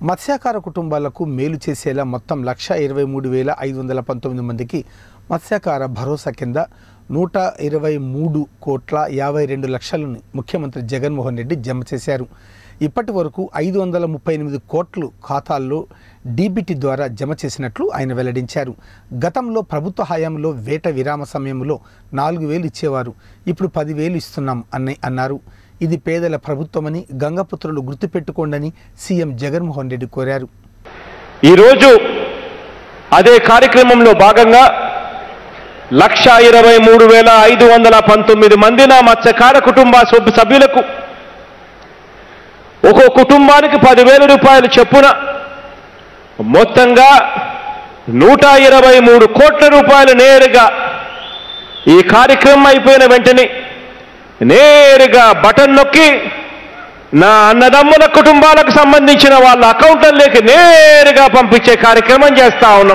మత్స్యకార కుటుంబాలకు మేలు చేసేలా మొత్తం లక్ష ఇరవై మూడు వేల ఐదు వందల పంతొమ్మిది మందికి మత్స్యకార భరోసా కింద నూట ఇరవై మూడు కోట్ల యాభై రెండు లక్షలను ముఖ్యమంత్రి జగన్మోహన్ రెడ్డి జమ చేశారు ఇప్పటి వరకు ఐదు వందల ముప్పై ఎనిమిది కోట్లు ఖాతాల్లో డీబీటీ ద్వారా జమ చేసినట్లు ఆయన వెల్లడించారు గతంలో ప్రభుత్వ హయాంలో వేట విరామ సమయంలో నాలుగు వేలు ఇచ్చేవారు ఇప్పుడు పదివేలు ఇస్తున్నాం అని అన్నారు ఇది పేదల ప్రభుత్వమని గంగపుత్రులు గుర్తుపెట్టుకోండని సీఎం జగన్మోహన్ రెడ్డి కోరారు ఈరోజు అదే కార్యక్రమంలో భాగంగా లక్ష ఇరవై మూడు వేల ఐదు వందల పంతొమ్మిది మంది నా మత్స్యకార కుటుంబ సభ్యు- సభ్యులకు ఒక్కో కుటుంబానికి పదివేల రూపాయలు చొప్పున మొత్తంగా నూట ఇరవై మూడు కోట్ల రూపాయలు నేరుగా ఈ కార్యక్రమం అయిపోయిన వెంటనే నేరుగా బటన్ నొక్కి నా అన్నదమ్ముల కుటుంబాలకు సంబంధించిన వాళ్ళ అకౌంట్లలోకి నేరుగా పంపించే కార్యక్రమం చేస్తా ఉన్నాం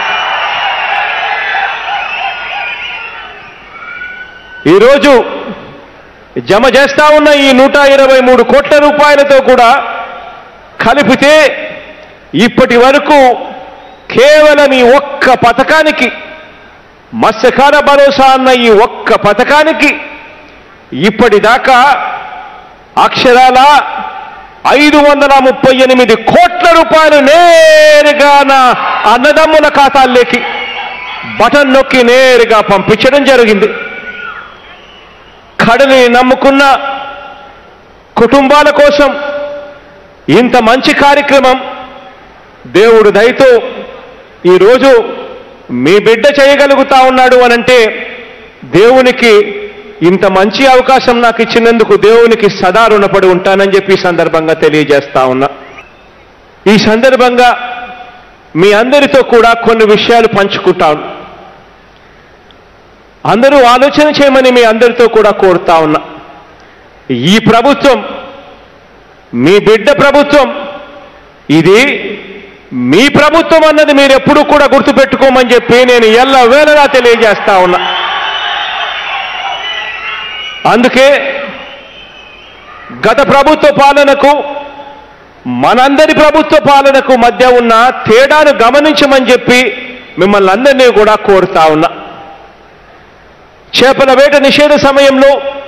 ఈరోజు జమ చేస్తా ఉన్న ఈ నూట ఇరవై మూడు కోట్ల రూపాయలతో కూడా కలిపితే ఇప్పటి వరకు కేవలం ఈ ఒక్క పథకానికి మత్స్యకార భరోసా అన్న ఈ ఒక్క పథకానికి ఇప్పటిదాకా అక్షరాల ఐదు వందల ముప్పై ఎనిమిది కోట్ల రూపాయలు నేరుగా నా అన్నదమ్ముల ఖాతాల్లోకి బటన్ నొక్కి నేరుగా పంపించడం జరిగింది కడలిని నమ్ముకున్న కుటుంబాల కోసం ఇంత మంచి కార్యక్రమం దేవుడు దయతో ఈరోజు మీ బిడ్డ చేయగలుగుతా ఉన్నాడు అనంటే దేవునికి ఇంత మంచి అవకాశం నాకు ఇచ్చినందుకు దేవునికి సదా రుణపడి ఉంటానని చెప్పి ఈ సందర్భంగా తెలియజేస్తా ఉన్నా ఈ సందర్భంగా మీ అందరితో కూడా కొన్ని విషయాలు పంచుకుంటాను అందరూ ఆలోచన చేయమని మీ అందరితో కూడా కోరుతా ఉన్నా ఈ ప్రభుత్వం మీ బిడ్డ ప్రభుత్వం ఇది మీ ప్రభుత్వం అన్నది మీరు ఎప్పుడూ కూడా గుర్తుపెట్టుకోమని చెప్పి నేను ఎల్ల వేళలా తెలియజేస్తా ఉన్నా అందుకే గత ప్రభుత్వ పాలనకు మనందరి ప్రభుత్వ పాలనకు మధ్య ఉన్న తేడాను గమనించమని చెప్పి మిమ్మల్ని అందరినీ కూడా కోరుతా ఉన్నా చేపల వేట నిషేధ సమయంలో